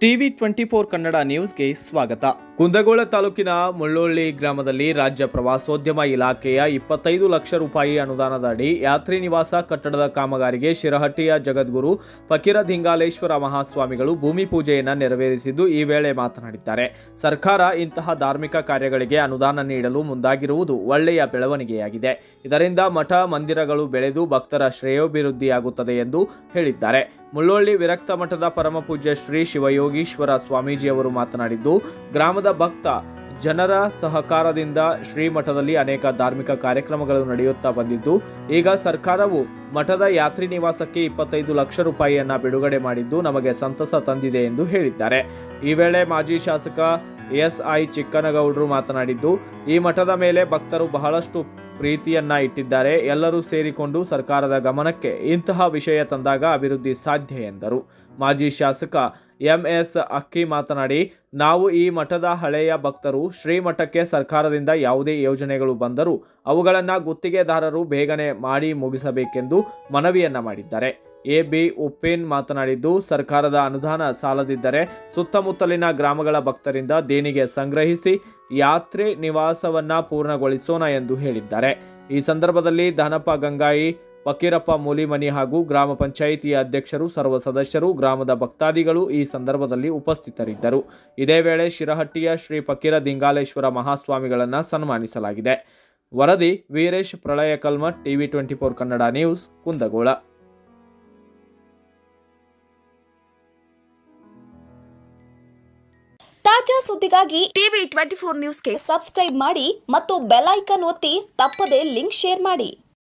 TV twenty four Kannada ನ್ಯೂಸ್ಗೆ ಸ್ವಾಗತ ಕುಂದಗೋಳ ತಾಲೂಕಿನ ಮುಳ್ಳೊಳ್ಳಿ ಗ್ರಾಮದಲ್ಲಿ ರಾಜ್ಯ ಪ್ರವಾಸೋದ್ಯಮ ಇಲಾಖೆಯ ಇಪ್ಪತ್ತೈದು ಲಕ್ಷ ರೂಪಾಯಿ ಅನುದಾನದ ಅಡಿ ಯಾತ್ರಿ ನಿವಾಸ ಕಟ್ಟಡದ ಕಾಮಗಾರಿಗೆ ಶಿರಹಟ್ಟಿಯ ಜಗದ್ಗುರು ಫಕೀರ ದಿಂಗಾಲೇಶ್ವರ ಮಹಾಸ್ವಾಮಿಗಳು ಭೂಮಿ ಪೂಜೆಯನ್ನು ನೆರವೇರಿಸಿದ್ದು ಈ ವೇಳೆ ಮಾತನಾಡಿದ್ದಾರೆ ಸರ್ಕಾರ ಇಂತಹ ಧಾರ್ಮಿಕ ಕಾರ್ಯಗಳಿಗೆ ಅನುದಾನ ನೀಡಲು ಮುಂದಾಗಿರುವುದು ಒಳ್ಳೆಯ ಬೆಳವಣಿಗೆಯಾಗಿದೆ ಇದರಿಂದ ಮಠ ಮಂದಿರಗಳು ಬೆಳೆದು ಭಕ್ತರ ಶ್ರೇಯೋಭಿವೃದ್ಧಿಯಾಗುತ್ತದೆ ಎಂದು ಹೇಳಿದ್ದಾರೆ ಮುಳ್ಳೊಳ್ಳಿ ವಿರಕ್ತ ಮಠದ ಪರಮಪೂಜ್ಯ ಶ್ರೀ ಶಿವಯೋಗೀಶ್ವರ ಸ್ವಾಮೀಜಿಯವರು ಮಾತನಾಡಿದ್ದು ಗ್ರಾಮದ ಭಕ್ತ ಜನರ ಸಹಕಾರದಿಂದ ಶ್ರೀಮಠದಲ್ಲಿ ಅನೇಕ ಧಾರ್ಮಿಕ ಕಾರ್ಯಕ್ರಮಗಳು ನಡೆಯುತ್ತಾ ಬಂದಿದ್ದು ಈಗ ಸರ್ಕಾರವು ಮಠದ ಯಾತ್ರಿ ನಿವಾಸಕ್ಕೆ ಇಪ್ಪತ್ತೈದು ಲಕ್ಷ ರೂಪಾಯಿಯನ್ನ ಬಿಡುಗಡೆ ಮಾಡಿದ್ದು ನಮಗೆ ಸಂತಸ ತಂದಿದೆ ಎಂದು ಹೇಳಿದ್ದಾರೆ ಈ ವೇಳೆ ಮಾಜಿ ಶಾಸಕ ಎಸ್ಐ ಚಿಕ್ಕನಗೌಡರು ಮಾತನಾಡಿದ್ದು ಈ ಮಠದ ಮೇಲೆ ಭಕ್ತರು ಬಹಳಷ್ಟು ಪ್ರೀತಿಯನ್ನ ಇಟ್ಟಿದ್ದಾರೆ ಎಲ್ಲರೂ ಸೇರಿಕೊಂಡು ಸರ್ಕಾರದ ಗಮನಕ್ಕೆ ಇಂತಹ ವಿಷಯ ತಂದಾಗ ಅಭಿವೃದ್ಧಿ ಸಾಧ್ಯ ಎಂದರು ಮಾಜಿ ಶಾಸಕ ಎಂಎಸ್ ಅಕ್ಕಿ ಮಾತನಾಡಿ ನಾವು ಈ ಮಠದ ಹಳೆಯ ಭಕ್ತರು ಶ್ರೀಮಠಕ್ಕೆ ಸರ್ಕಾರದಿಂದ ಯಾವುದೇ ಯೋಜನೆಗಳು ಬಂದರೂ ಅವುಗಳನ್ನು ಗುತ್ತಿಗೆದಾರರು ಬೇಗನೆ ಮಾಡಿ ಮುಗಿಸಬೇಕೆಂದು ಮನವಿಯನ್ನ ಮಾಡಿದ್ದಾರೆ ಎ ಬಿ ಉಪ್ಪೇನ್ ಮಾತನಾಡಿದ್ದು ಸರ್ಕಾರದ ಅನುದಾನ ಸಾಲದಿದ್ದರೆ ಸುತ್ತಮುತ್ತಲಿನ ಗ್ರಾಮಗಳ ಭಕ್ತರಿಂದ ದೇಣಿಗೆ ಸಂಗ್ರಹಿಸಿ ಯಾತ್ರೆ ನಿವಾಸವನ್ನ ಪೂರ್ಣಗೊಳಿಸೋಣ ಎಂದು ಹೇಳಿದ್ದಾರೆ ಈ ಸಂದರ್ಭದಲ್ಲಿ ದಾನಪ್ಪ ಗಂಗಾಯಿ ಫಕೀರಪ್ಪ ಮೂಲಿಮನಿ ಹಾಗೂ ಗ್ರಾಮ ಪಂಚಾಯಿತಿಯ ಅಧ್ಯಕ್ಷರು ಸರ್ವ ಸದಸ್ಯರು ಗ್ರಾಮದ ಭಕ್ತಾದಿಗಳು ಈ ಸಂದರ್ಭದಲ್ಲಿ ಉಪಸ್ಥಿತರಿದ್ದರು ಇದೇ ವೇಳೆ ಶಿರಹಟ್ಟಿಯ ಶ್ರೀ ಫಕೀರ ದಿಂಗಾಲೇಶ್ವರ ಮಹಾಸ್ವಾಮಿಗಳನ್ನು ಸನ್ಮಾನಿಸಲಾಗಿದೆ ವರದಿ Veeresh Pralaya Kalmath TV twenty four Kannada news Kundgol ತಾಜಾ ಸುದ್ದಿಗಾಗಿ ಟಿವಿ ಟ್ವೆಂಟಿ ಫೋರ್ ನ್ಯೂಸ್ಗೆ ಸಬ್ಸ್ಕ್ರೈಬ್ ಮಾಡಿ ಮತ್ತು ಬೆಲ್ ಐಕಾನ್ ಒತ್ತಿ ತಪ್ಪದೇ ಲಿಂಕ್ ಶೇರ್ ಮಾಡಿ